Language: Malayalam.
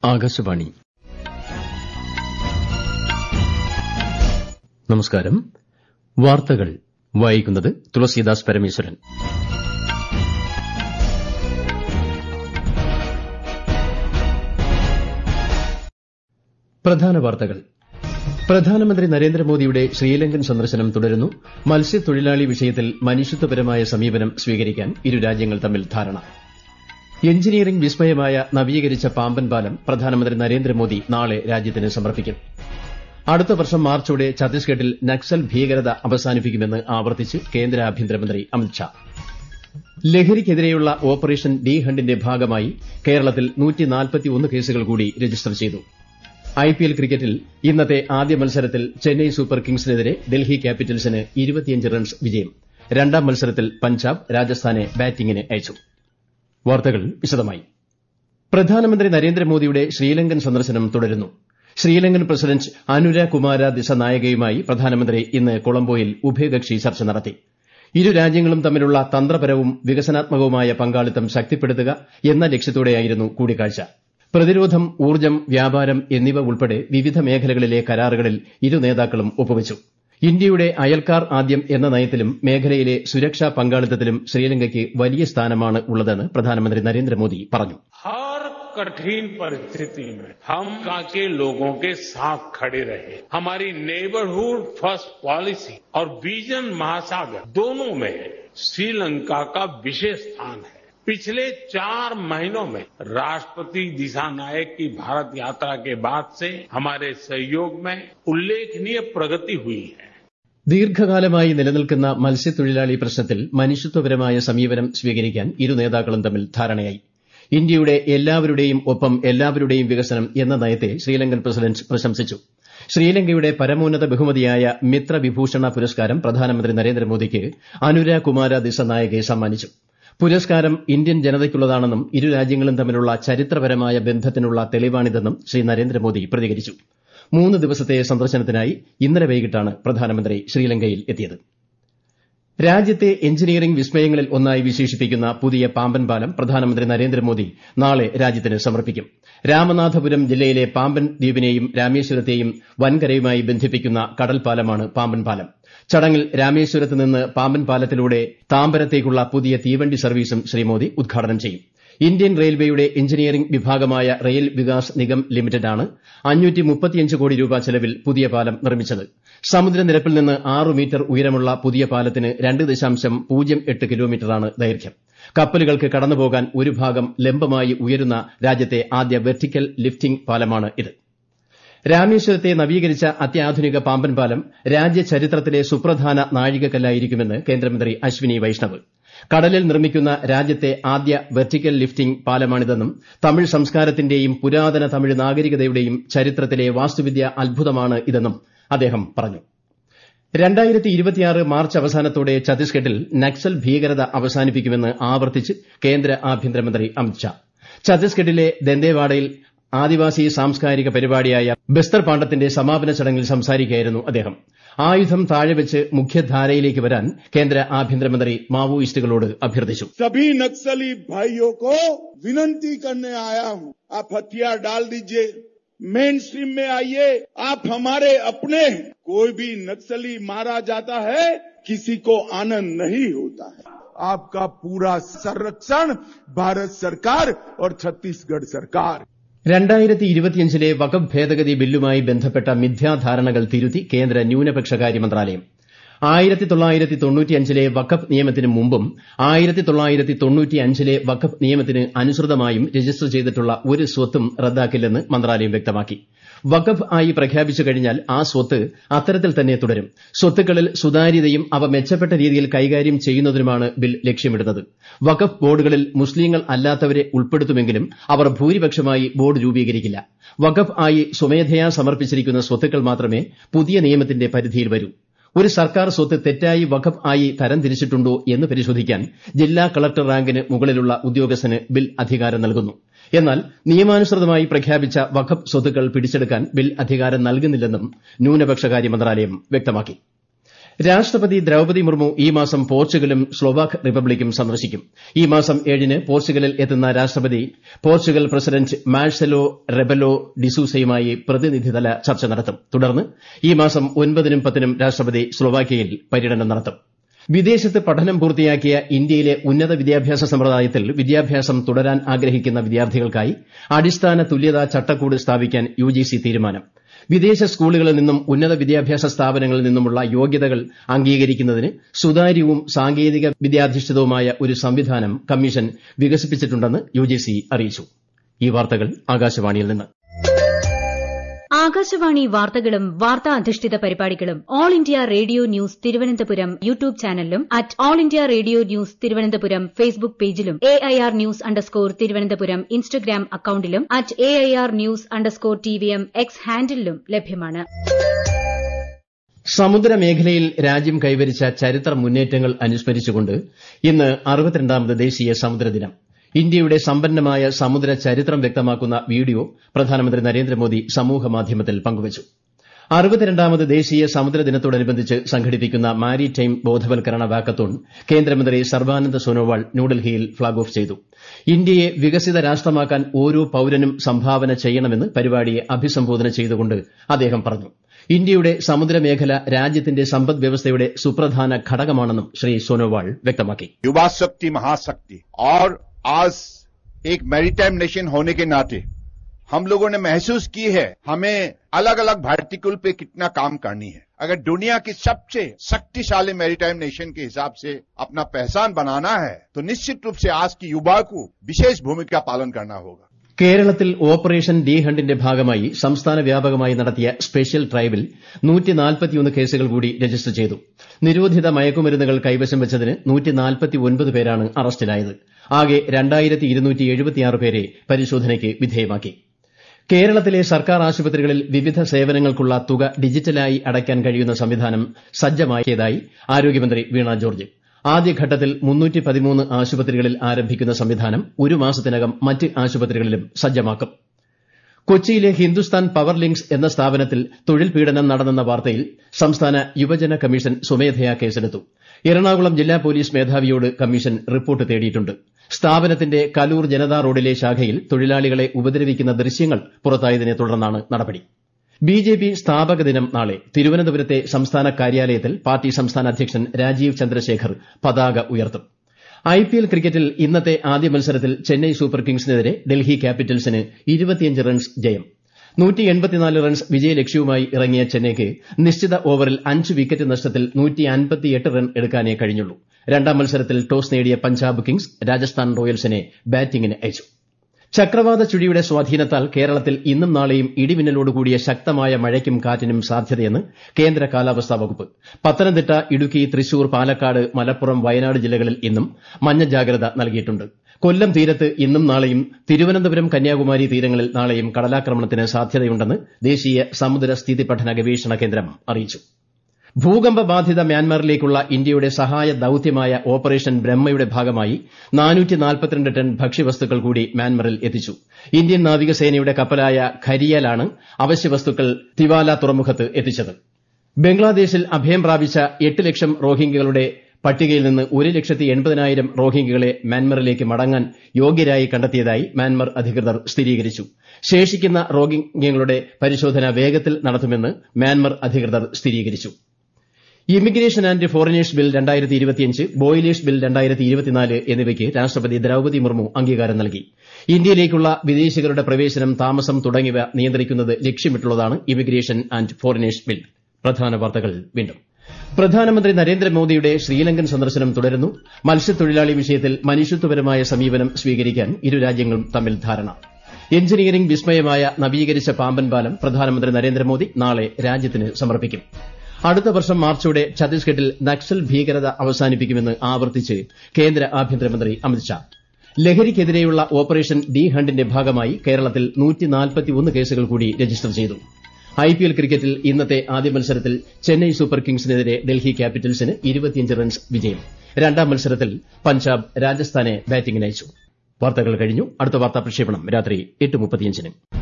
ആകാശവാണി നമസ്കാരം വാർത്തകൾ വായിക്കുന്നത് തുളസീദാസ് പരമേശ്വരൻ പ്രധാന വാർത്തകൾ പ്രധാനമന്ത്രി നരേന്ദ്രമോദിയുടെ ശ്രീലങ്കൻ സന്ദർശനം തുടരുന്നു മത്സ്യത്തൊഴിലാളി വിഷയത്തിൽ മനുഷ്യത്വപരമായ സമീപനം സ്വീകരിക്കാൻ ഇരു രാജ്യങ്ങൾ തമ്മിൽ ധാരണ എഞ്ചിനീയറിംഗ് വിസ്മയമായ നവീകരിച്ച പാമ്പൻ പാലം പ്രധാനമന്ത്രി നരേന്ദ്രമോദി നാളെ രാജ്യത്തിന് സമർപ്പിക്കും അടുത്ത വർഷം മാർച്ചോടെ ഛത്തീസ്ഗഡിൽ നക്സൽ ഭീകരത അവസാനിപ്പിക്കുമെന്ന് ആവർത്തിച്ച് കേന്ദ്ര ആഭ്യന്തരമന്ത്രി അമിത്ഷാ ലഹരിക്കെതിരെയുള്ള ഓപ്പറേഷൻ ഡി ഹണ്ടിന്റെ ഭാഗമായി കേരളത്തിൽ കേസുകൾ കൂടി രജിസ്റ്റർ ചെയ്തു ഐപിഎൽ ക്രിക്കറ്റിൽ ഇന്നത്തെ ആദ്യ മത്സരത്തിൽ ചെന്നൈ സൂപ്പർ കിങ്സിനെതിരെ ഡൽഹി ക്യാപിറ്റൽസിന് റൺസ് വിജയം രണ്ടാം മത്സരത്തിൽ പഞ്ചാബ് രാജസ്ഥാനെ ബാറ്റിംഗിന് അയച്ചു വാർത്തകൾ വിശദമായി പ്രധാനമന്ത്രി നരേന്ദ്രമോദിയുടെ ശ്രീലങ്കൻ സന്ദർശനം തുടരുന്നു ശ്രീലങ്കൻ പ്രസിഡന്റ് അനുര കുമാര ദിസനായകയുമായി പ്രധാനമന്ത്രി ഇന്ന് കൊളംബോയിൽ ഉഭയകക്ഷി ചർച്ച നടത്തി ഇരു രാജ്യങ്ങളും തമ്മിലുള്ള തന്ത്രപരവും വികസനാത്മകവുമായ പങ്കാളിത്തം ശക്തിപ്പെടുത്തുക എന്ന ലക്ഷ്യത്തോടെയായിരുന്നു കൂടിക്കാഴ്ച പ്രതിരോധം ഊർജ്ജം വ്യാപാരം എന്നിവ ഉൾപ്പെടെ വിവിധ മേഖലകളിലെ കരാറുകളിൽ ഇരു നേതാക്കളും ഒപ്പുവച്ചു ഇന്ത്യയുടെ അയൽക്കാർ ആദ്യം എന്ന നയത്തിലും മേഖലയിലെ സുരക്ഷാ പങ്കാളിത്തത്തിലും ശ്രീലങ്കയ്ക്ക് വലിയ സ്ഥാനമാണ് ഉള്ളതെന്ന് പ്രധാനമന്ത്രി നരേന്ദ്രമോദി പറഞ്ഞു हर कठिन परिस्थिति में हम के लोगों के साथ खड़े रहे हमारी नेबरहुड फर्स्ट पॉलिसी और विजन महासागर दोनों में श्रीलंका का विशेष स्थान है पिछले चार महीनों में राष्ट्रपति दिशा नायक की भारत यात्रा के बाद से हमारे सहयोग में उल्लेखनीय प्रगति हुई है ദീർഘകാലമായി നിലനിൽക്കുന്ന മത്സ്യത്തൊഴിലാളി പ്രശ്നത്തിൽ മനുഷ്യത്വപരമായ സമീപനം സ്വീകരിക്കാൻ ഇരു നേതാക്കളും തമ്മിൽ ധാരണയായി ഇന്ത്യയുടെ എല്ലാവരുടെയും ഒപ്പം എല്ലാവരുടെയും വികസനം എന്ന നയത്തെ ശ്രീലങ്കൻ പ്രസിഡന്റ് പ്രശംസിച്ചു ശ്രീലങ്കയുടെ പരമോന്നത ബഹുമതിയായ മിത്രവിഭൂഷണ പുരസ്കാരം പ്രധാനമന്ത്രി നരേന്ദ്രമോദിക്ക് അനുര കുമാര ദിസനായകെ സമ്മാനിച്ചു പുരസ്കാരം ഇന്ത്യൻ ജനതയ്ക്കുള്ളതാണെന്നും ഇരു രാജ്യങ്ങളും തമ്മിലുള്ള ചരിത്രപരമായ ബന്ധത്തിനുള്ള തെളിവാണിതെന്നും ശ്രീ നരേന്ദ്രമോദി പ്രതികരിച്ചു മൂന്ന് ദിവസത്തെ സന്ദർശനത്തിനായി ഇന്നലെ വൈകിട്ടാണ് പ്രധാനമന്ത്രി ശ്രീലങ്കയിൽ എത്തിയത് രാജ്യത്തെ എഞ്ചിനീയറിംഗ് വിസ്മയങ്ങളിൽ ഒന്നായി വിശേഷിപ്പിക്കുന്ന പുതിയ പാമ്പൻ പാലം പ്രധാനമന്ത്രി നരേന്ദ്രമോദി നാളെ രാജ്യത്തിന് സമർപ്പിക്കും രാമനാഥപുരം ജില്ലയിലെ പാമ്പൻ ദ്വീപിനെയും രാമേശ്വരത്തെയും വൻകരയുമായി ബന്ധിപ്പിക്കുന്ന കടൽ പാലമാണ് പാമ്പൻ പാലം ചടങ്ങിൽ രാമേശ്വരത്ത് നിന്ന് പാമ്പൻ പാലത്തിലൂടെ താമ്പരത്തേക്കുള്ള പുതിയ തീവണ്ടി സർവീസും ശ്രീ മോദി ഉദ്ഘാടനം ചെയ്യും ഇന്ത്യൻ റെയിൽവേയുടെ എഞ്ചിനീയറിംഗ് വിഭാഗമായ റെയിൽ വികാസ് നിഗം ലിമിറ്റഡാണ് കോടി രൂപ ചെലവിൽ പുതിയ പാലം നിർമ്മിച്ചത് സമുദ്രനിരപ്പിൽ നിന്ന് ആറ് മീറ്റർ ഉയരമുള്ള പുതിയ പാലത്തിന് രണ്ട് ദശാംശം പൂജ്യം എട്ട് കിലോമീറ്ററാണ് ദൈർഘ്യം കപ്പലുകൾക്ക് കടന്നുപോകാൻ ഒരു ഭാഗം ലംബമായി ഉയരുന്ന രാജ്യത്തെ ആദ്യ വെർട്ടിക്കൽ ലിഫ്റ്റിംഗ് പാലമാണ് ഇത് രാമേശ്വരത്തെ നവീകരിച്ച അത്യാധുനിക പാമ്പൻ പാലം രാജ്യചരിത്രത്തിലെ സുപ്രധാന നാഴികക്കല്ലായിരിക്കുമെന്ന് കേന്ദ്രമന്ത്രി അശ്വിനി വൈഷ്ണവ് കടലിൽ നിർമ്മിക്കുന്ന രാജ്യത്തെ ആദ്യ വെർട്ടിക്കൽ ലിഫ്റ്റിംഗ് പാലമാണിതെന്നും തമിഴ് സംസ്കാരത്തിന്റെയും പുരാതന തമിഴ് നാഗരികതയുടെയും ചരിത്രത്തിലെ വാസ്തുവിദ്യ അത്ഭുതമാണ് ഇതെന്നും അദ്ദേഹം പറഞ്ഞു മാർച്ച് അവസാനത്തോടെ ഛത്തീസ്ഗഡിൽ നക്സൽ ഭീകരത അവസാനിപ്പിക്കുമെന്ന് ആവർത്തിച്ച് കേന്ദ്ര ആഭ്യന്തരമന്ത്രി അമിത്ഷാ ഛത്തീസ്ഗഡിലെ ദന്തേവാഡയിൽ ആദിവാസി സാംസ്കാരിക പരിപാടിയായ ബസ്തർ പാണ്ഡത്തിന്റെ സമാപന ചടങ്ങിൽ സംസാരിക്കുകയായിരുന്നു അദ്ദേഹം ആയുധം താഴെവെച്ച് മുഖ്യധാരയിലേക്ക് വരാൻ കേന്ദ്ര ആഭ്യന്തരമന്ത്രി മാവോയിസ്റ്റുകളോട് അഭ്യർത്ഥിച്ചു सभी नक्सली भाइयों को विनती करने आया हूं आप हथियार डाल दीजिए मेन स्ट्रीम में आइए आप हमारे अपने हैं कोई भी नक्सली मारा जाता है किसी को आनंद नहीं होता है आपका पूरा संरक्षण भारत सरकार और छत्तीसगढ़ सरकार രണ്ടായിരത്തി ഇരുപത്തിയഞ്ചിലെ വഖഫ് ഭേദഗതി ബില്ലുമായി ബന്ധപ്പെട്ട മിഥ്യാധാരണകൾ തിരുത്തി കേന്ദ്ര ന്യൂനപക്ഷകാര്യ മന്ത്രാലയം ആയിരത്തി തൊള്ളായിരത്തി തൊണ്ണൂറ്റിയഞ്ചിലെ വഖഫ് നിയമത്തിന് മുമ്പും ആയിരത്തി തൊള്ളായിരത്തി തൊണ്ണൂറ്റിയഞ്ചിലെ വഖഫ് നിയമത്തിന് അനുസൃതമായും രജിസ്റ്റർ ചെയ്തിട്ടുള്ള ഒരു സ്വത്തും റദ്ദാക്കില്ലെന്ന് മന്ത്രാലയം വ്യക്തമാക്കി വഖഫ് ആയി പ്രഖ്യാപിച്ചു കഴിഞ്ഞാൽ ആ സ്വത്ത് അത്തരത്തിൽ തന്നെ തുടരും സ്വത്തുക്കളിൽ സുതാര്യതയും അവ മെച്ചപ്പെട്ട രീതിയിൽ കൈകാര്യം ചെയ്യുന്നതിനുമാണ് ബിൽ ലക്ഷ്യമിടുന്നത് വഖഫ് ബോർഡുകളിൽ മുസ്ലീങ്ങൾ അല്ലാത്തവരെ ഉൾപ്പെടുത്തുമെങ്കിലും അവർ ഭൂരിപക്ഷമായി ബോർഡ് രൂപീകരിക്കില്ല വഖഫ് ആയി സ്വമേധയാ സമർപ്പിച്ചിരിക്കുന്ന സ്വത്തുക്കൾ മാത്രമേ പുതിയ നിയമത്തിന്റെ പരിധിയിൽ വരൂ ഒരു സർക്കാർ സ്വത്ത് തെറ്റായി വഖഫ് ആയി തരംതിരിച്ചിട്ടുണ്ടോ എന്ന് പരിശോധിക്കാൻ ജില്ലാ കളക്ടർ റാങ്കിന് മുകളിലുള്ള ഉദ്യോഗസ്ഥന് ബിൽ അധികാരം നൽകുന്നു എന്നാൽ നിയമാനുസൃതമായി പ്രഖ്യാപിച്ച വഖഫ് സ്വത്തുക്കൾ പിടിച്ചെടുക്കാൻ ബിൽ അധികാരം നൽകുന്നില്ലെന്നും ന്യൂനപക്ഷകാര്യ മന്ത്രാലയം വ്യക്തമാക്കി രാഷ്ട്രപതി ദ്രൌപതി മുർമു ഈ മാസം പോർച്ചുഗലും സ്ലൊവാക് റിപ്പബ്ലിക്കും സന്ദർശിക്കും ഈ മാസം ഏഴിന് പോർച്ചുഗലിൽ എത്തുന്ന രാഷ്ട്രപതി പോർച്ചുഗൽ പ്രസിഡന്റ് മാഴ്സലോ റെബലോ ഡിസൂസയുമായി പ്രതിനിധിതല ചർച്ച നടത്തും തുടർന്ന് ഈ മാസം ഒൻപതിനും പത്തിനും രാഷ്ട്രപതി സ്ലൊവാക്യയിൽ പര്യടനം നടത്തും വിദേശത്ത് പഠനം പൂർത്തിയാക്കിയ ഇന്ത്യയിലെ ഉന്നത വിദ്യാഭ്യാസ സമ്പ്രദായത്തിൽ വിദ്യാഭ്യാസം തുടരാൻ ആഗ്രഹിക്കുന്ന വിദ്യാർത്ഥികൾക്കായി അടിസ്ഥാന തുല്യതാ ചട്ടക്കൂട് സ്ഥാപിക്കാൻ യുജിസി തീരുമാനം വിദേശ സ്കൂളുകളിൽ നിന്നും ഉന്നത വിദ്യാഭ്യാസ സ്ഥാപനങ്ങളിൽ നിന്നുമുള്ള യോഗ്യതകൾ അംഗീകരിക്കുന്നതിന് സുതാര്യവും സാങ്കേതിക വിദ്യാധിഷ്ഠിതവുമായ ഒരു സംവിധാനം കമ്മീഷൻ വികസിപ്പിച്ചിട്ടുണ്ടെന്ന് യുജിസി അറിയിച്ചു ഈ വാർത്തകൾ ആകാശവാണിയിൽ നിന്ന് ആകാശവാണി വാർത്തകളും വാർത്താ അധിഷ്ഠിത പരിപാടികളും all India radio news Thiruvananthapuram YouTube ചാനലിലും at all India radio news Thiruvananthapuram Facebook പേജിലും A I R news underscore Thiruvananthapuram Instagram അക്കൌണ്ടിലും at A I R news underscore T V M X ഹാൻഡിലും ലഭ്യമാണ് സമുദ്രമേഖലയിൽ രാജ്യം കൈവരിച്ച ചരിത്ര മുന്നേറ്റങ്ങൾ അനുസ്മരിച്ചുകൊണ്ട് ഇന്ന് അറുപത്തിരണ്ടാമത് ദേശീയ സമുദ്രദിനം ഇന്ത്യയുടെ സമ്പന്നമായ സമുദ്ര ചരിത്രം വ്യക്തമാക്കുന്ന വീഡിയോ പ്രധാനമന്ത്രി നരേന്ദ്രമോദി സമൂഹമാധ്യമത്തിൽ പങ്കുവച്ചു അറുപത്തിരണ്ടാമത് ദേശീയ സമുദ്ര ദിനത്തോടനുബന്ധിച്ച് സംഘടിപ്പിക്കുന്ന മാരിടൈം ബോധവൽക്കരണ വാക്കത്തോൺ കേന്ദ്രമന്ത്രി സർബാനന്ദ സോനോവാൾ ന്യൂഡൽഹിയിൽ ഫ്ളാഗ് ഓഫ് ചെയ്തു ഇന്ത്യയെ വികസിത രാഷ്ട്രമാക്കാൻ ഓരോ പൌരനും സംഭാവന ചെയ്യണമെന്ന് പരിപാടിയെ അഭിസംബോധന ചെയ്തുകൊണ്ട് അദ്ദേഹം പറഞ്ഞു ഇന്ത്യയുടെ സമുദ്രമേഖല രാജ്യത്തിന്റെ സമ്പദ് വ്യവസ്ഥയുടെ സുപ്രധാന ഘടകമാണെന്നും ശ്രീ സോനോവാൾ വ്യക്തമാക്കി युवा शक्ति महाशक्ति और आज एक मैरीटाइम नेशन होने के नाते हम लोगों ने महसूस की है हमें अलग अलग पार्टिकल पे कितना काम करनी है अगर दुनिया की सबसे शक्तिशाली मैरीटाइम नेशन के हिसाब से अपना पहचान बनाना है तो निश्चित रूप से आज की युवा को विशेष भूमिका पालन करना होगा കേരളത്തിൽ ഓപ്പറേഷൻ ഡി ഹണ്ടിന്റെ ഭാഗമായി സംസ്ഥാന വ്യാപകമായി നടത്തിയ സ്പെഷ്യൽ ഡ്രൈവിൽ കേസുകൾ കൂടി രജിസ്റ്റർ ചെയ്തു നിരോധിത മയക്കുമരുന്നുകൾ കൈവശം വെച്ചതിന് പേരാണ് അറസ്റ്റിലായത് ആകെ പേരെ പരിശോധനയ്ക്ക് വിധേയമാക്കി കേരളത്തിലെ സർക്കാർ ആശുപത്രികളിൽ വിവിധ സേവനങ്ങൾക്കുള്ള തുക ഡിജിറ്റലായി അടയ്ക്കാൻ കഴിയുന്ന സംവിധാനം സജ്ജമാക്കിയതായി ആരോഗ്യമന്ത്രി വീണ ജോർജ് ആദ്യഘട്ടത്തിൽ ആശുപത്രികളിൽ ആരംഭിക്കുന്ന സംവിധാനം ഒരു മാസത്തിനകം മറ്റ് ആശുപത്രികളിലും സജ്ജമാക്കും കൊച്ചിയിലെ ഹിന്ദുസ്ഥാൻ പവർ ലിങ്ക്സ് എന്ന സ്ഥാപനത്തിൽ തൊഴിൽ പീഡനം നടന്നെന്ന വാർത്തയിൽ സംസ്ഥാന യുവജന കമ്മീഷൻ സ്വമേധയാ കേസെടുത്തു എറണാകുളം ജില്ലാ പോലീസ് മേധാവിയോട് കമ്മീഷൻ റിപ്പോർട്ട് തേടിയിട്ടുണ്ട് സ്ഥാപനത്തിന്റെ കലൂർ ജനതാ റോഡിലെ ശാഖയിൽ തൊഴിലാളികളെ ഉപദ്രവിക്കുന്ന ദൃശ്യങ്ങൾ പുറത്തായതിനെ തുടർന്നാണ് നടപടി ബിജെപി സ്ഥാപക ദിനം നാളെ തിരുവനന്തപുരത്തെ സംസ്ഥാന കാര്യാലയത്തിൽ പാർട്ടി സംസ്ഥാന അധ്യക്ഷൻ രാജീവ് ചന്ദ്രശേഖർ പതാക ഉയർത്തും ഐപിഎൽ ക്രിക്കറ്റിൽ ഇന്നത്തെ ആദ്യ മത്സരത്തിൽ ചെന്നൈ സൂപ്പർ കിങ്സിനെതിരെ ഡൽഹി ക്യാപിറ്റൽസിന് റൺസ് ജയം റൺസ് വിജയലക്ഷ്യവുമായി ഇറങ്ങിയ ചെന്നൈയ്ക്ക് നിശ്ചിത ഓവറിൽ അഞ്ച് വിക്കറ്റ് നഷ്ടത്തിൽ റൺ എടുക്കാനേ കഴിഞ്ഞുള്ളൂ രണ്ടാം മത്സരത്തിൽ ടോസ് നേടിയ പഞ്ചാബ് കിങ്സ് രാജസ്ഥാൻ റോയൽസിനെ ബാറ്റിംഗിന് അയച്ചു ചക്രവാത ചുഴിയുടെ സ്വാധീനത്താൽ കേരളത്തിൽ ഇന്നും നാളെയും ഇടിമിന്നലോടുകൂടിയ ശക്തമായ മഴയ്ക്കും കാറ്റിനും സാധ്യതയെന്ന് കേന്ദ്ര കാലാവസ്ഥാ വകുപ്പ് പത്തനംതിട്ട ഇടുക്കി തൃശൂർ പാലക്കാട് മലപ്പുറം വയനാട് ജില്ലകളിൽ ഇന്നും മഞ്ഞ ജാഗ്രത നൽകിയിട്ടുണ്ട് കൊല്ലം തീരത്ത് ഇന്നും നാളെയും തിരുവനന്തപുരം കന്യാകുമാരി തീരങ്ങളിൽ നാളെയും കടലാക്രമണത്തിന് സാധ്യതയുണ്ടെന്ന് ദേശീയ സമുദ്ര സ്ഥിതി പഠന ഗവേഷണ കേന്ദ്രം അറിയിച്ചു ഭൂകമ്പ ബാധിത മ്യാൻമാറിലേക്കുള്ള ഇന്ത്യയുടെ സഹായ ദൌത്യമായ ഓപ്പറേഷൻ ബ്രഹ്മയുടെ ഭാഗമായി ടൺ ഭക്ഷ്യവസ്തുക്കൾ കൂടി മ്യാൻമറിൽ എത്തിച്ചു ഇന്ത്യൻ നാവികസേനയുടെ കപ്പലായ ഖരിയലാണ് അവശ്യവസ്തുക്കൾ തിവാല തുറമുഖത്ത് എത്തിച്ചത് ബംഗ്ലാദേശിൽ അഭയം പ്രാപിച്ച എട്ട് ലക്ഷം റോഹിംഗ്യകളുടെ പട്ടികയിൽ നിന്ന് ഒരു ലക്ഷത്തി എൺപതിനായിരം റോഹിംഗ്യകളെ മ്യാൻമറിലേക്ക് മടങ്ങാൻ യോഗ്യരായി കണ്ടെത്തിയതായി മ്യാൻമർ അധികൃതർ സ്ഥിരീകരിച്ചു ശേഷിക്കുന്ന റോഹിംഗ്യങ്ങളുടെ പരിശോധന വേഗത്തിൽ നടത്തുമെന്ന് മ്യാൻമർ അധികൃതർ സ്ഥിരീകരിച്ചു immigration and foreigners bill boilers bill എന്നിവയ്ക്ക് രാഷ്ട്രപതി ദ്രൌപതി മുർമു അംഗീകാരം നൽകി ഇന്ത്യയിലേക്കുള്ള വിദേശികളുടെ പ്രവേശനം താമസം തുടങ്ങിയവ നിയന്ത്രിക്കുന്നത് ലക്ഷ്യമിട്ടുള്ളതാണ് ഇമിഗ്രേഷൻ ആന്റ് ഫോറിനേഴ്സ് ബിൽ പ്രധാന വാർത്തകൾ വീണ്ടും പ്രധാനമന്ത്രി നരേന്ദ്രമോദിയുടെ ശ്രീലങ്കൻ സന്ദർശനം തുടരുന്നു മത്സ്യത്തൊഴിലാളി വിഷയത്തിൽ മനുഷ്യത്വപരമായ സമീപനം സ്വീകരിക്കാൻ ഇരു രാജ്യങ്ങളും തമ്മിൽ ധാരണ എഞ്ചിനീയറിംഗ് വിസ്മയമായ നവീകരിച്ച പാമ്പൻ പാലം പ്രധാനമന്ത്രി നരേന്ദ്രമോദി നാളെ രാജ്യത്തിന് സമർപ്പിക്കും അടുത്ത വർഷം മാർച്ചോടെ ഛത്തീസ്ഗഡിൽ നക്സൽ ഭീകരത അവസാനിപ്പിക്കുമെന്ന് ആവർത്തിച്ച് കേന്ദ്ര ആഭ്യന്തരമന്ത്രി അമിത്ഷാ ലഹരിക്കെതിരെയുള്ള ഓപ്പറേഷൻ ഡി ഹണ്ടിന്റെ ഭാഗമായി കേരളത്തിൽ കേസുകൾ കൂടി രജിസ്റ്റർ ചെയ്തു ഐപിഎൽ ക്രിക്കറ്റിൽ ഇന്നത്തെ ആദ്യ മത്സരത്തിൽ ചെന്നൈ സൂപ്പർ കിങ്സിനെതിരെ ഡൽഹി ക്യാപിറ്റൽസിന് റൺസ് വിജയം രണ്ടാം മത്സരത്തിൽ പഞ്ചാബ് രാജസ്ഥാനെ ബാറ്റിംഗിനയച്ചു വാർത്തകൾ കഴിഞ്ഞു അടുത്ത വാർത്താ പ്രക്ഷേപണം രാത്രി എട്ട് മുപ്പത്തിയഞ്ചിന്